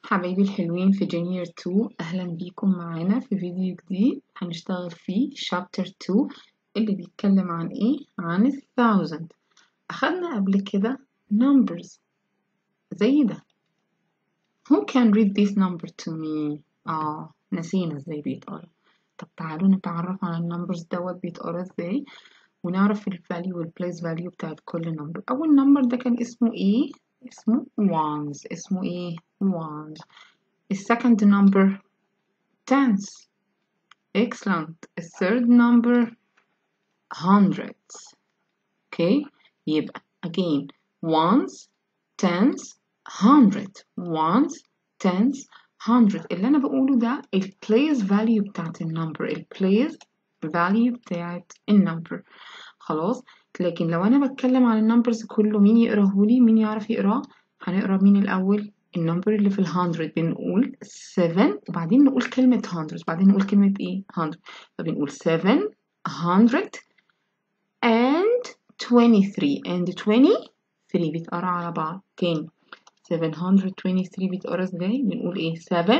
حبايبي الحلوين في جونيور 2 أهلا بيكم معانا في فيديو جديد هنشتغل فيه شابتر 2 اللي بيتكلم عن إيه؟ عن الثاوزند أخدنا قبل كده numbers زي ده Who can read this number to me؟ آه نسينا إزاي بيتقرا طب تعالوا نتعرف على النمبرز دوت بيتقرا إزاي ونعرف الفاليو والبليس فاليو بتاعت كل نمبر أول نمبر ده كان اسمه إيه؟ اسمه ones اسمه إيه؟ ones السكند نمبر tens excellent الثيرد نمبر hundreds okay يبقى again ones tens hundred ones tens hundred اللي أنا بقوله ده البليس فاليو بتاعت النمبر البليس فاليو بتاعت النمبر خلاص لكن لو أنا بتكلم عن النمبرز كله مين يقراهولي مين يعرف يقراه هنقرا مين الأول النمبر اللي في الهندرد بنقول 7 وبعدين نقول كلمة hundred وبعدين نقول كلمة ايه hundred فبنقول 7 hundred and 23 and 23 بيتقرا على بعض تاني 723 بيتقرا ازاي بنقول ايه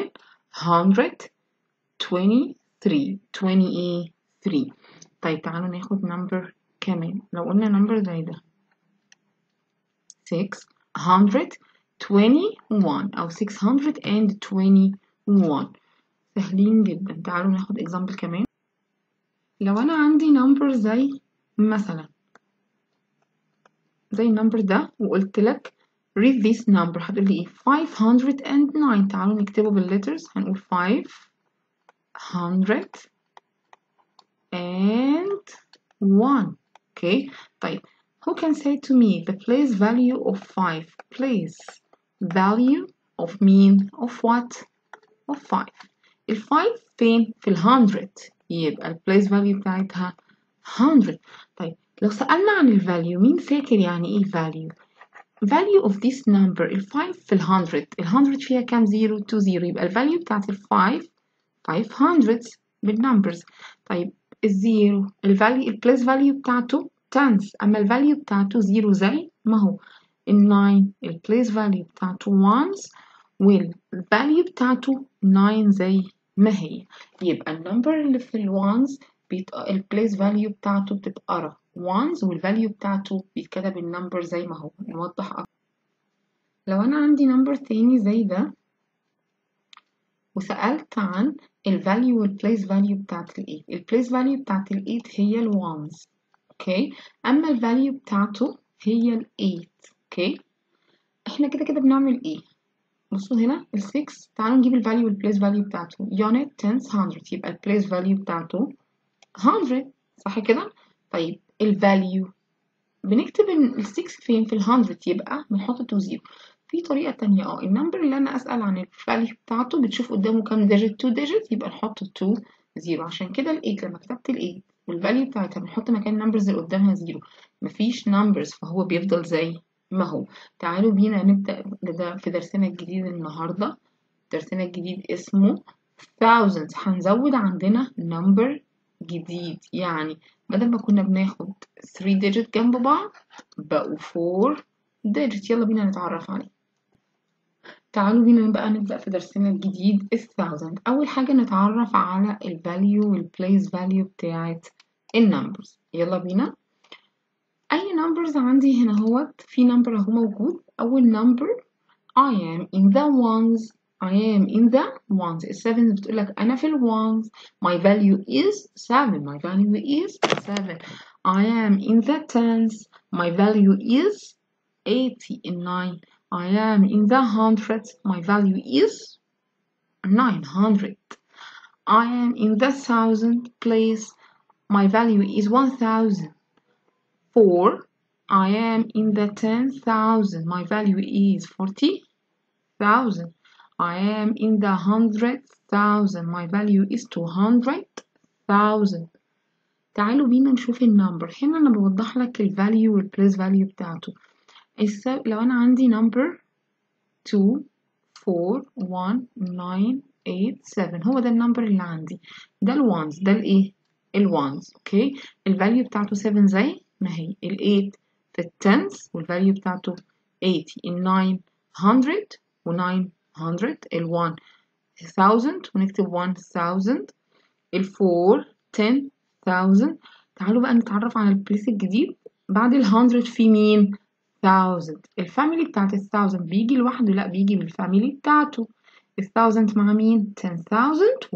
723 23 طيب تعالوا ناخد نمبر كمان لو قلنا نمبر زي ده 621 أو 621 سهلين جدا تعالوا ناخد example كمان لو أنا عندي number زي مثلا زي النمبر ده وقلت لك read this number هتقول لي ايه 509 تعالوا نكتبه بالletters هنقول 500 and 1 okay طيب who can say to me the place value of 5 place value of mean of what of 5 ال 5 فين في ال 100 يبقى ال place value بتاعتها 100 طيب لو سألنا عن ال value مين فاكر يعني ايه value value of this number ال 5 في ال 100 ال 100 فيها كام زيرو 2 زيرو يبقى ال value بتاعت ال 5 500 بالنمبرز طيب الزيرو الفاليو البليس فاليو بتاعته تنس اما الفاليو بتاعته زيرو زي ما هو ال9 البليس فاليو بتاعته ones والفاليو بتاعته 9 زي ما هي يبقى النمبر اللي في الوانز بيت... البليس فاليو بتاعته بتتقرا ones والفاليو بتاعته بيتكتب النمبر زي ما هو نوضح أكتر لو أنا عندي نمبر تاني زي ده وسألت عن الفاليو والبليس فاليو بتاعت ال 8 البليس فاليو بتاعت ال 8 هي ال ones اوكي اما الفاليو بتاعته هي ال 8 اوكي احنا كده كده بنعمل ايه بصوا هنا ال 6 تعالوا نجيب الفاليو والبليس فاليو بتاعته unit tens 100 يبقى البليس فاليو بتاعته 100 صح كده طيب الفاليو بنكتب ال 6 فين في ال 100 يبقى بنحط 2 0 في طريقة تانية اه النمبر اللي أنا أسأل عن الفاليو بتاعته بتشوف قدامه كام ديجيت 2 ديجيت يبقى نحط 2 0 عشان كده ال 8 لما كتبت ال 8 والفاليو بتاعتها بنحط مكان النمبرز اللي قدامها 0 مفيش نمبرز فهو بيفضل زي ما هو تعالوا بينا نبدأ ده في درسنا الجديد النهاردة درسنا الجديد اسمه thousands هنزود عندنا نمبر جديد يعني بدل ما كنا بناخد 3 ديجيت جنب بعض بقوا 4 ديجيت يلا بينا نتعرف عليه تعالوا بينا بقى نبدأ في درسنا الجديد الثاوزند أول حاجة نتعرف على الفاليو والبليس فاليو بتاعت النمبرز يلا بينا أي نمبرز عندي هنا هو في نمبر أهو موجود أول نمبر I am in the ones I am in the ones السفن بتقولك أنا في الones my value is 7 my value is 7 I am in the tens my value is 89 I am in the hundreds. My value is 900. I am in the thousand place. My value is 1000. 4. I am in the 10,000. My value is 40,000. I am in the hundred thousand. My value is 200,000. تعالوا بينا نشوف النمبر هنا أنا بوضح لك الفاليو والبليس فاليو بتاعته لو أنا عندي number 2 4 1 9 8 7 هو ده النمبر اللي عندي ده الوانز ده الايه الوانز اوكي الفاليو بتاعته 7 زي ما هي ال 8 في التنس والفاليو بتاعته 80 ال 9 100 و 9 100 ال 1 1000 ونكتب 1000 ال 4 10000 تعالوا بقى نتعرف على البليس الجديد بعد ال 100 في مين 1000 الفاميلي بتاعت ال 1000 بيجي لوحده لا بيجي بالفاميلي بتاعته ال 1000 مع مين 10000 و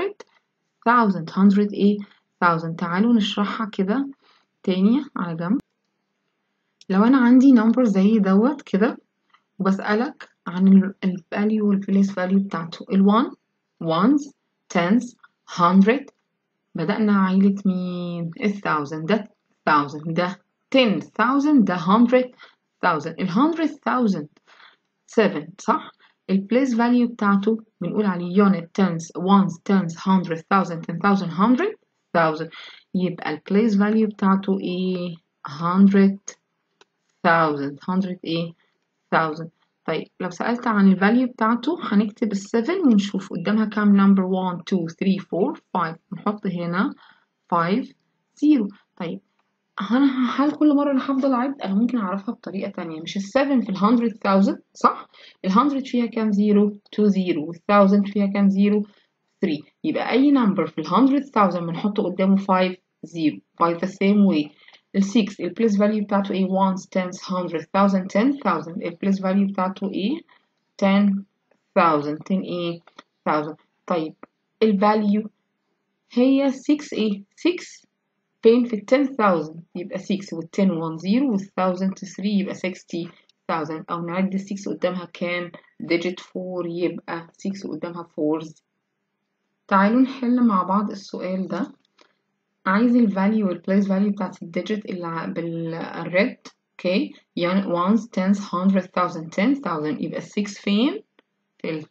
100000 100 ايه 1000 تعالوا نشرحها كده تاني على جنب لو انا عندي نمبر زي دوت كده وبسألك عن الفاليو والبليس فاليو بتاعته ال1 ones tens hundred بدأنا عيلة مين الثاوزند ده thousand ده ten thousand ده hundred thousand ال hundred thousand seven صح البليس فاليو بتاعته بنقول عليه unit tens ones tens hundred thousand ten thousand hundred thousand يبقى البليس فاليو بتاعته ايه hundred thousand hundred ايه thousand طيب لو سألت عن الفاليو بتاعته هنكتب السفن ونشوف قدامها كام نمبر 1 2 3 4 5 نحط هنا 5 0 طيب أنا هل كل مرة أنا هفضل أعد أنا ممكن أعرفها بطريقة تانية مش السفن في الهندرد ثاوزند صح الهندرد فيها كام زيرو 2 زيرو والثاوزند فيها كام زيرو 3 يبقى أي نمبر في الهندرد ثاوزند بنحط قدامه 5 0 by the same way ال 6 البليس فاليو بتاعته ايه 1 tens 100 1000 10000 البليس فاليو بتاعته ايه 10000 10 ايه 1000 طيب الفاليو هي 6 ايه 6 فين في ال 10000 يبقى 6 وال 10 1 0 وال 1000 3 يبقى 60000 او نعد ال 6 قدامها كام digit 4 يبقى 6 قدامها 4 تعالوا نحل مع بعض السؤال ده عايز الفاليو والبليس فاليو بتاعت الديجيت اللي بالريد اوكي يعني ones tens hundred thousand ten thousand يبقى 6 فين في ال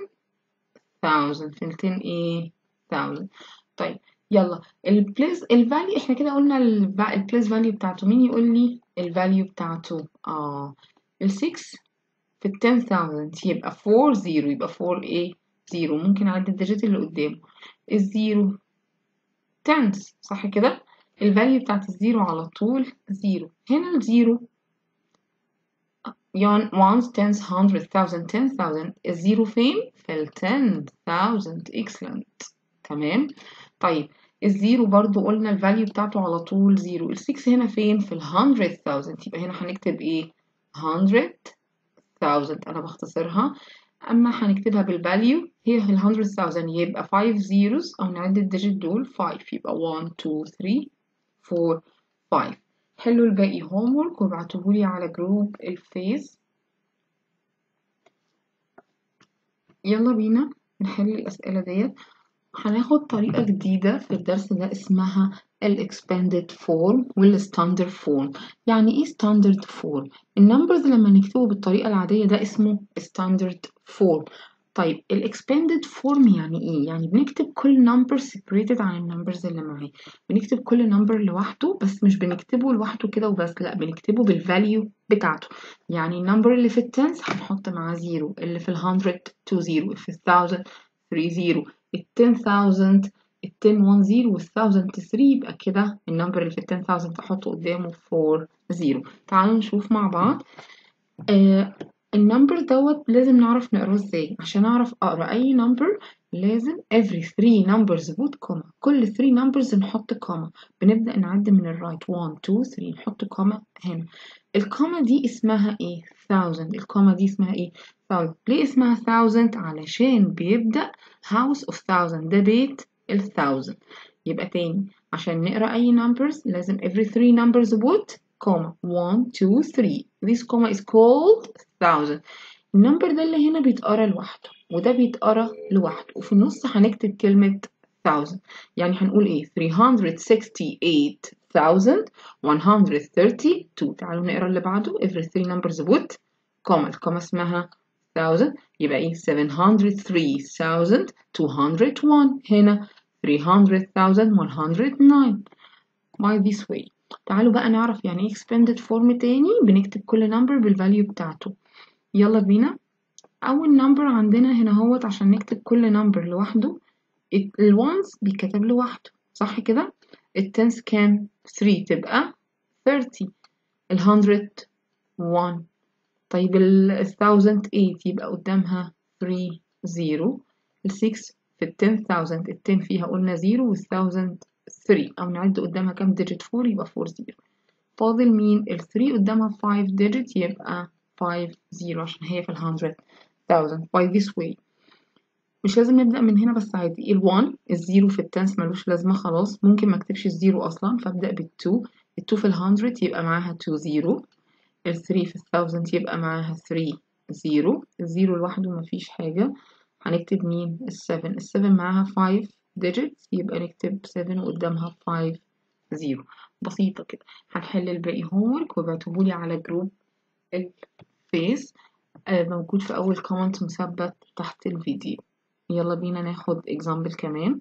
10000 في ال 10 ايه thousand طيب يلا البليس الفاليو احنا كده قلنا البليس فاليو بتاعته مين يقول لي الفاليو بتاعته اه ال 6 في ال 10000 يبقى 4 0 يبقى 4 ايه 0 ممكن اعد الديجيت اللي قدامه الزيرو tens صح كده الفاليو بتاعت الزيرو على طول زيرو هنا الزيرو ones tens hundred thousand ten thousand الزيرو فين في ال ten thousand excellent تمام طيب الزيرو برضو قلنا الفاليو بتاعته على طول زيرو السكس هنا فين في ال hundred thousand يبقى هنا هنكتب ايه hundred thousand انا بختصرها أما هنكتبها بالفاليو هي ال 100,000 يبقى 5 zeros أو نعد الديجيت دول 5 يبقى 1 2 3 4 5 حلوا الباقي homework وابعتوهولي على جروب الفيس يلا بينا نحل الأسئلة ديت هناخد طريقة جديدة في الدرس ده اسمها الاكسباندد فورم والستاندرد فورم يعني ايه ستاندرد فورم النمبرز لما نكتبه بالطريقة العادية ده اسمه ستاندرد فورم طيب الاكسباندد فورم يعني ايه يعني بنكتب كل نمبر سيبريتد عن النمبرز اللي معاه بنكتب كل نمبر لوحده بس مش بنكتبه لوحده كده وبس لا بنكتبه بالفاليو بتاعته يعني النمبر اللي في التنس هنحط معاه زيرو اللي في الهندرد تو زيرو في الثاوزند 3 زيرو ال 10000 ال 10 1 0 وال 1000 3 يبقى كده النمبر اللي في ال 10000 احطه قدامه 4 0 تعالوا نشوف مع بعض آه النمبر دوت لازم نعرف نقراه ازاي عشان اعرف اقرا اي نمبر لازم every 3 numbers put كوما كل 3 numbers نحط كوما بنبدأ نعد من الرايت 1 2 3 نحط كوما هنا الكوما دي اسمها ايه 1000 الكوما دي اسمها ايه 1000 ليه اسمها 1000 علشان بيبدأ house of 1000 ده بيت ال 1000 يبقى تاني عشان نقرا اي numbers لازم every 3 numbers put comma 1 2 3 this comma is called 1000 النمبر ده اللي هنا بيتقرا لوحده وده بيتقرا لوحده وفي النص هنكتب كلمة 1000 يعني هنقول ايه 368132 تعالوا نقرا اللي بعده every 3 numbers put comma الكوما اسمها 1000 يبقى ايه 703201 هنا 300109 by this way تعالوا بقى نعرف يعني ايه expanded form تاني بنكتب كل نمبر بالفاليو بتاعته يلا بينا أول نمبر عندنا هنا هوت عشان نكتب كل نمبر لوحده الوانز بيتكتب لوحده صح كده التنس كام 3 تبقى 30 الهندرد 1 طيب ال 1008 يبقى قدامها 3 0 ال 6 في ال 10000 ال 10 فيها قلنا 0 وال 1000 3 أو نعد قدامها كام digit 4 يبقى 4 0 فاضل مين ال 3 قدامها 5 digit يبقى 5 0 عشان هي في ال 100000 by this way مش لازم نبدأ من هنا بس عادي ال 1 الزيرو في التنس ملوش لازمة خلاص ممكن ما اكتبش الزيرو أصلا فأبدأ بال 2 ال 2 في ال 100 يبقى معاها 2 0 ال 3 في ال 1000 يبقى معاها 3 0 الزيرو لوحده مفيش حاجة هنكتب مين ال 7 ال 7 معاها 5 digits يبقى نكتب 7 وقدامها 5 0 بسيطة كده هنحل الباقي هومورك وابعتهولي على جروب الفيس آه موجود في أول كومنت مثبت تحت الفيديو يلا بينا ناخد example كمان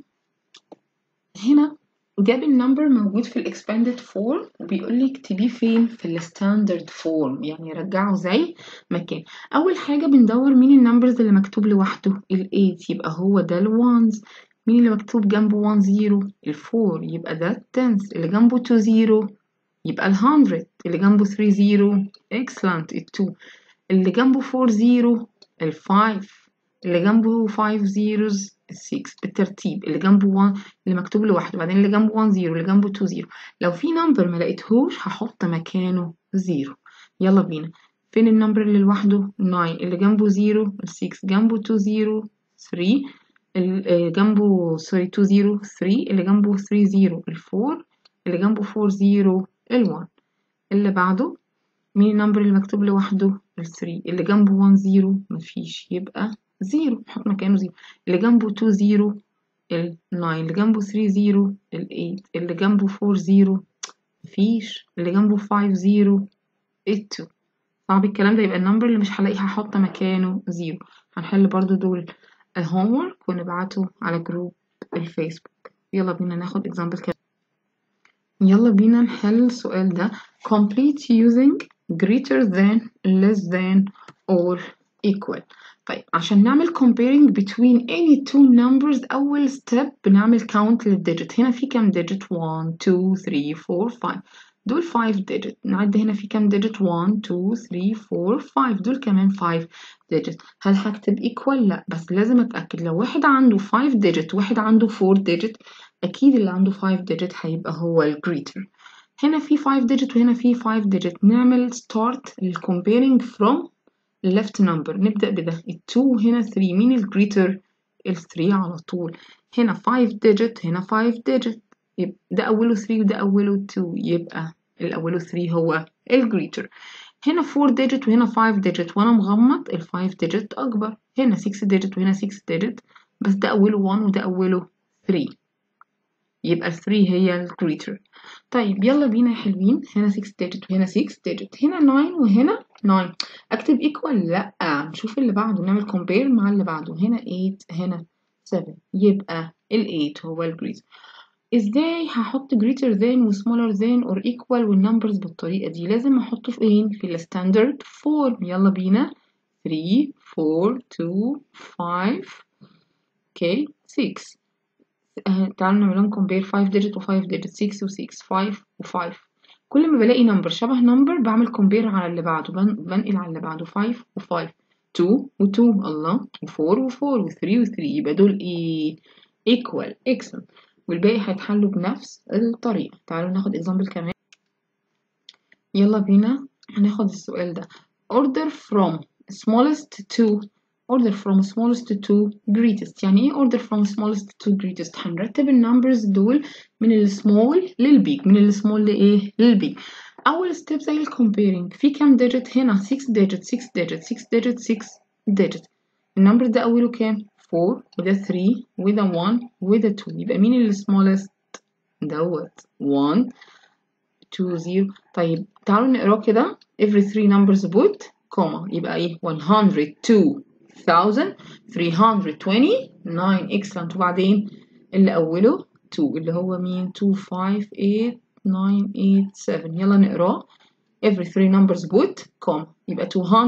هنا جاب النمبر موجود في الاكسباندد فورم وبيقول لي اكتبيه فين في الستاندرد فورم يعني رجعه زي ما كان اول حاجه بندور مين النمبرز اللي مكتوب لوحده ال8 يبقى هو ده ال1 مين اللي مكتوب جنبه 1 0 ال4 يبقى ده التنس اللي جنبه 2 0 يبقى ال100 اللي جنبه 3 0 excellent ال2 اللي جنبه 4 0 ال5 اللي جنبه 5 zeros 6 بالترتيب اللي جنبه 1 اللي مكتوب لوحده بعدين اللي جنبه 1 0 اللي جنبه 2 0 لو في نمبر ما لقيتهوش هحط مكانه 0 يلا بينا فين النمبر اللي لوحده 9 اللي جنبه 0 6 جنبه 2 0 3 اللي جنبه سوري 2 0 3 اللي جنبه 3 0 ال4 اللي جنبه 4 0 ال1 اللي بعده مين النمبر اللي مكتوب لوحده ال3 اللي جنبه 1 0 مفيش يبقى 0 نحط مكانه 0 اللي جنبه 2 0 ال 9 اللي جنبه 3 0 ال 8 اللي جنبه 4 0 مفيش اللي جنبه 5 0 ال 2 صعب الكلام ده يبقى النمبر اللي مش هلاقيه هحط مكانه 0 هنحل برضو دول الهومورك ونبعته على جروب الفيسبوك يلا بينا ناخد example كمان يلا بينا نحل السؤال ده complete using greater than less than or equal طيب عشان نعمل comparing between any two numbers أول step بنعمل count للديجيت هنا في كام digit 1 2 3 4 5 دول 5 digit نعد هنا في كام digit 1 2 3 4 5 دول كمان 5 digit هل هكتب equal لا بس لازم اتأكد لو واحد عنده 5 digit واحد عنده 4 digit أكيد اللي عنده 5 digit هيبقى هو ال greater هنا في 5 digit وهنا في 5 digit نعمل start ال comparing from left number نبدأ بده ال 2 هنا 3 مين ال greater ال 3 على طول هنا 5 digit هنا 5 digit يبقى ده أوله 3 وده أوله 2 يبقى اللي أوله 3 هو ال greater هنا 4 digit وهنا 5 digit وأنا مغمض ال 5 digit أكبر هنا 6 digit وهنا 6 digit بس ده أوله 1 وده أوله 3 يبقى ال 3 هي ال greater طيب يلا بينا يا حلوين هنا 6 digit وهنا 6 digit هنا 9 وهنا 9 اكتب equal لا نشوف اللي بعده نعمل compare مع اللي بعده هنا 8 هنا 7 يبقى ال 8 هو ال greater ازاي هحط greater than و smaller than or equal والنمبرز بالطريقة دي لازم احطه فين في الستاندرد فورم يلا بينا 3 4 2 5 اوكي 6 آه تعالوا نعملهم compare 5 digit و 5 digit 6 و 6 5 و 5 كل ما بلاقي نمبر شبه نمبر بعمل compare على اللي بعده بنقل على اللي بعده 5 و 5 2 و 2 الله و 4 و 4 و 3 و 3 يبقى دول ايه equal excellent والباقي هيتحلوا بنفس الطريقة تعالوا ناخد example كمان يلا بينا هناخد السؤال ده order from smallest to order from smallest to greatest يعني ايه order from smallest to greatest هنرتب النمبرز دول من السمول للبيج من السمول لايه للبيج اول ستيب زي الكومبيرنج في كام ديجيت هنا 6 ديجيت 6 ديجيت 6 ديجيت 6 ديجيت النمبر ده اوله كام 4 وده 3 وده 1 وده 2 يبقى مين السمولست دوت 1 2 0 طيب تعالوا نقراه كده every 3 numbers put كوما يبقى ايه 102 1329 excellent وبعدين اللي أوله 2 اللي هو مين 258987 يلا نقراه every three numbers put comma يبقى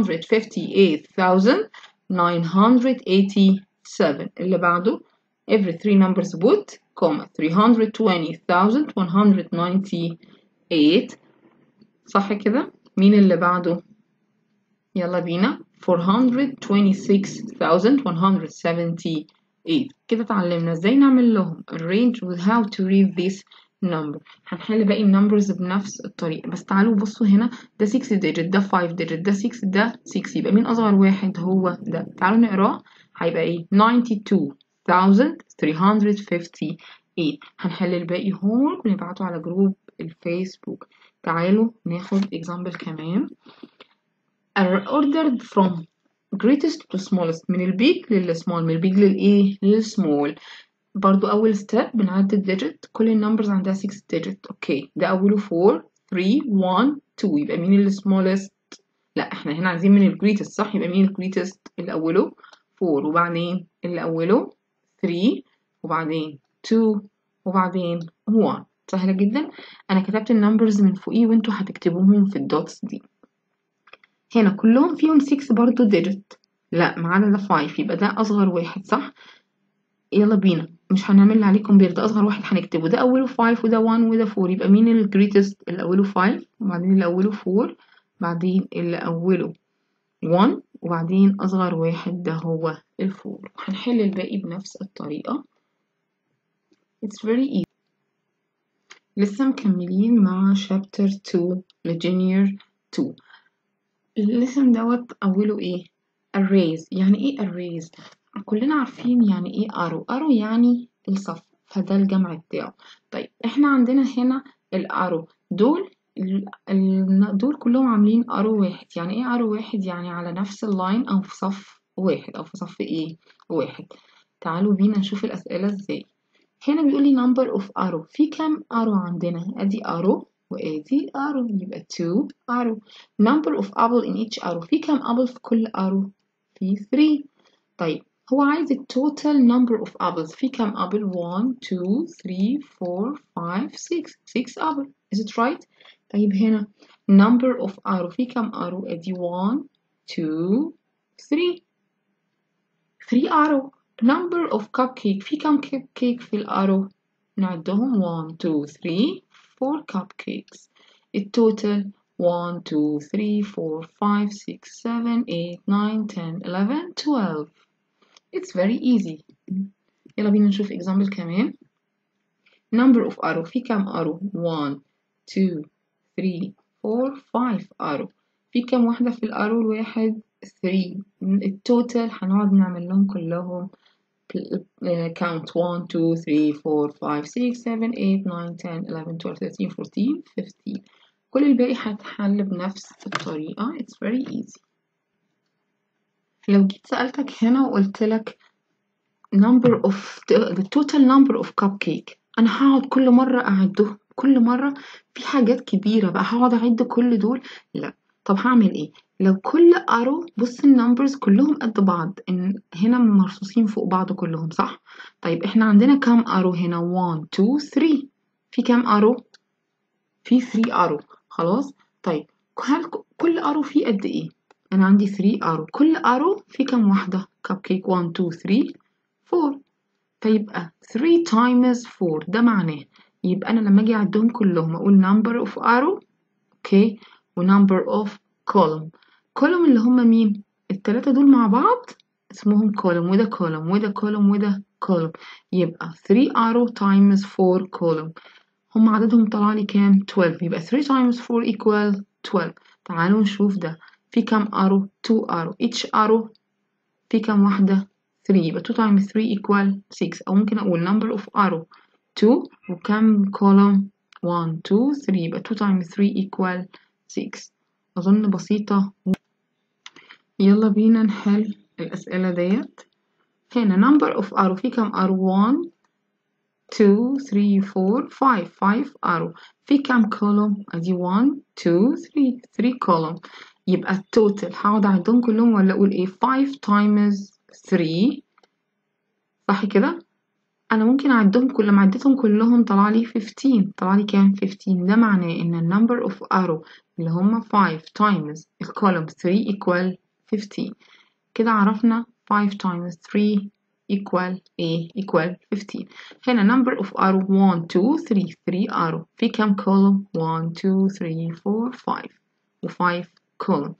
258987 اللي بعده every three numbers put comma 320198 صح كده مين اللي بعده يلا بينا 426178 كده اتعلمنا ازاي نعمل لهم arrange with how to read this number هنحل باقي النمبرز بنفس الطريقة بس تعالوا بصوا هنا ده 6 digit ده 5 digit ده 6 ده 6 يبقى مين أصغر واحد هو ده تعالوا نقراه هيبقى ايه 92358 هنحل الباقي هون ونبعته على جروب الفيسبوك تعالوا ناخد example كمان are ordered from greatest to smallest من البيج للسمول من البيج للايه للسمول برضو أول ستيب بنعد الديجيت كل النمبرز عندها 6 ديجيت أوكي ده أوله 4 3 1 2 يبقى مين السمولست لا احنا هنا عايزين من الجريتست صح يبقى مين الجريتست اللي أوله 4 وبعدين اللي أوله 3 وبعدين 2 وبعدين 1 سهلة جدا أنا كتبت النمبرز من فوقيه وانتوا هتكتبوهم في الدوتس دي هنا كلهم فيهم 6 برضو ديجيت لا ما عدا ده 5 يبقى ده أصغر واحد صح يلا بينا مش هنعمل عليه كومبير ده أصغر واحد هنكتبه ده أوله 5 وده 1 وده 4 يبقى مين الجريتست اللي أوله 5 وبعدين اللي أوله 4 بعدين اللي أوله 1 وبعدين أصغر واحد ده هو الفور هنحل الباقي بنفس الطريقة It's very easy لسه مكملين مع chapter 2 لجونيور 2 الليسن دوت أوله إيه arrays يعني إيه arrays كلنا عارفين يعني إيه arrow arrow يعني الصف فده الجمع بتاعه طيب إحنا عندنا هنا الارو دول دول كلهم عاملين ارو واحد يعني ايه ارو واحد يعني على نفس اللاين او في صف واحد او في صف ايه واحد تعالوا بينا نشوف الاسئله ازاي هنا بيقول لي number of arrow في كام arrow عندنا ادي arrow وادي arrow يبقى 2 arrow number of apple in each arrow في كام apple في كل arrow في 3 طيب هو عايز ال total number of apples في كام apple 1 2 3 4 5 6 6 apple is it right طيب هنا number of arrow في كام arrow ادي 1 2 3 3 arrow number of cupcake في كام cupcake في الارو نعدهم 1 2 3 4 cupcakes التوتال 1 2 3 4 5 6 7 8 9 10 11 12 it's very easy يلا بينا نشوف example كمان number of arrow في كام arrow 1 2 3 4 5 arrow في كام واحدة في الارو الواحد 3 التوتال هنقعد نعمل لهم كلهم count 1 2 3 4 5 6 7 8 9 10 11 12 13 14 15 كل الباقي هتحل بنفس الطريقة it's very easy لو جيت سألتك هنا وقلت لك number of the total number of cupcake أنا هقعد كل مرة أعده كل مرة في حاجات كبيرة بقى هقعد أعد كل دول لا طب هعمل ايه لو كل ارو بص النمبرز كلهم قد بعض ان هنا مرصوصين فوق بعض كلهم صح طيب احنا عندنا كام ارو هنا 1 2 3 في كام ارو في 3 ارو خلاص طيب هل كل ارو فيه قد ايه انا عندي 3 ارو كل ارو فيه كام واحده كب كيك 1 2 3 4 فيبقى 3 times 4 ده معناه يبقى انا لما اجي اعدهم كلهم اقول number of arrow اوكي و number of column column اللي هم مين التلاتة دول مع بعض اسمهم column وده column وده column وده column يبقى 3 arrow times 4 column هم عددهم طلع لي كام 12 يبقى 3 times 4 equal 12 تعالوا نشوف ده في كام arrow 2 arrow each arrow في كام واحدة 3 يبقى 2 times 3 equal 6 أو ممكن أقول number of arrow 2 وكام column 1 2 3 يبقى 2 times 3 equal 6 أظن بسيطة يلا بينا نحل الأسئلة ديت هنا number of arrow في كام arrow 1 2 3 4 5 5 arrow في كام column أدي 1 2 3 3 column يبقى التوتال هقعد أعدهم كلهم ولا أقول إيه 5 times 3 صح كده أنا ممكن أعدهم كل ما عديتهم كلهم طلع لي 15 طلع لي كام 15 ده معناه إن ال number of arrow اللي هما 5 times الكولوم 3 equal 15 كده عرفنا 5 times 3 equal A equal 15 هنا number of arrow 1 2 3 3 arrow في كام column 1 2 3 4 5 و 5 column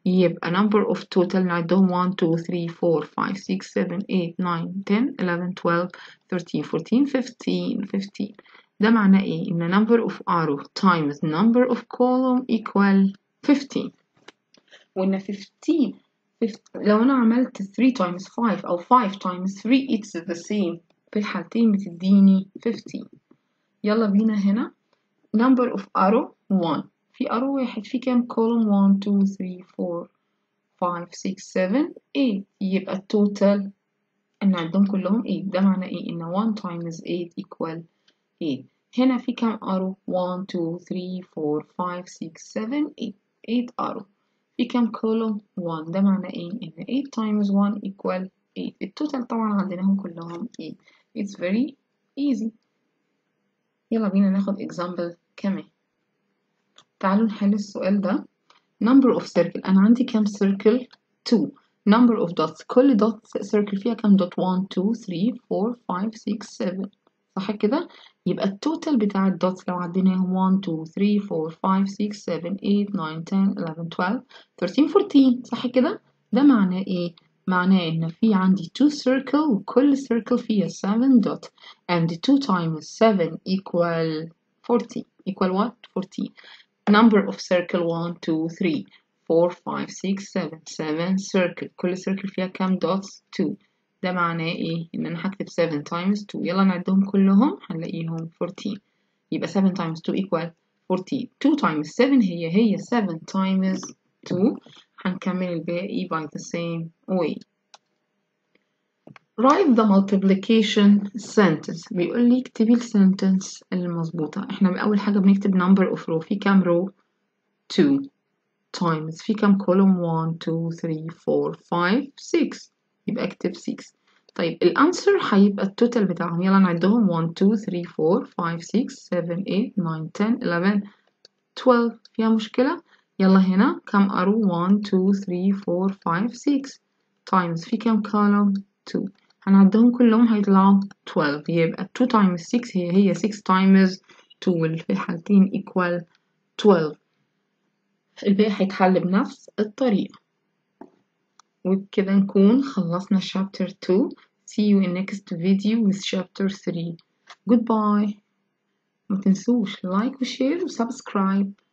يبقى number of total نعدهم 1 2 3 4 5 6 7 8 9 10 11 12 13 14 15 15 ده معناه ايه ان number of arrow times number of column equal 15 وان 15 لو انا عملت 3 times 5 او 5 times 3 it's the same في الحالتين بتديني 15 يلا بينا هنا number of arrow 1 في arrow واحد في كام column 1 2 3 4 5 6 7 8 يبقى التوتال نعدهم كلهم 8 ده معناه ايه ان 1 times 8 equal 8 هنا في كام arrow 1 2 3 4 5 6 7 8 8 arrow في كام column 1 ده معناه ايه ان 8 times 1 equal 8 التوتال طبعا عندناهم كلهم 8 it's very easy يلا بينا ناخد example كمان تعالوا نحل السؤال ده number of circle أنا عندي كام circle 2 number of dots كل dot circle فيها كام dot 1 2 3 4 5 6 7 صح كده يبقى التوتال بتاع الدوتس لو عديناهم 1 2 3 4 5 6 7 8 9 10 11 12 13 14 صح كده ده معناه ايه معناه ان في عندي 2 circle وكل circle فيها 7 dot and 2 times 7 equal 40 equal what 14 number of circle 1 2 3 4 5 6 7 7 circle كل circle فيها كام dots 2 ده معناه ايه ان انا هكتب 7 times 2 يلا نعدهم كلهم هنلاقيهم 14 يبقى 7 times 2 equal 14 2 times 7 هي هي 7 times 2 هنكمل الباقي by the same way write the multiplication sentence بيقول لي اكتبي السنتنس المظبوطة احنا أول حاجة بنكتب number of row في كام row 2 times في كام column 1 2 3 4 5 6 يبقى اكتب 6 طيب الانسر هيبقى التوتال بتاعهم يلا نعدهم 1 2 3 4 5 6 7 8 9 10 11 12 فيها مشكلة يلا هنا كم أرو 1 2 3 4 5 6 times في كم column 2 هنعدهم كلهم هيطلعوا 12 يبقى 2 times 6 هي هي 6 times 2 في الحالتين equal 12 الباقي هيتحل بنفس الطريقة وبكده نكون خلصنا chapter 2 see you in next video with chapter 3 goodbye ما تنسوش لايك وشير وسبسكرايب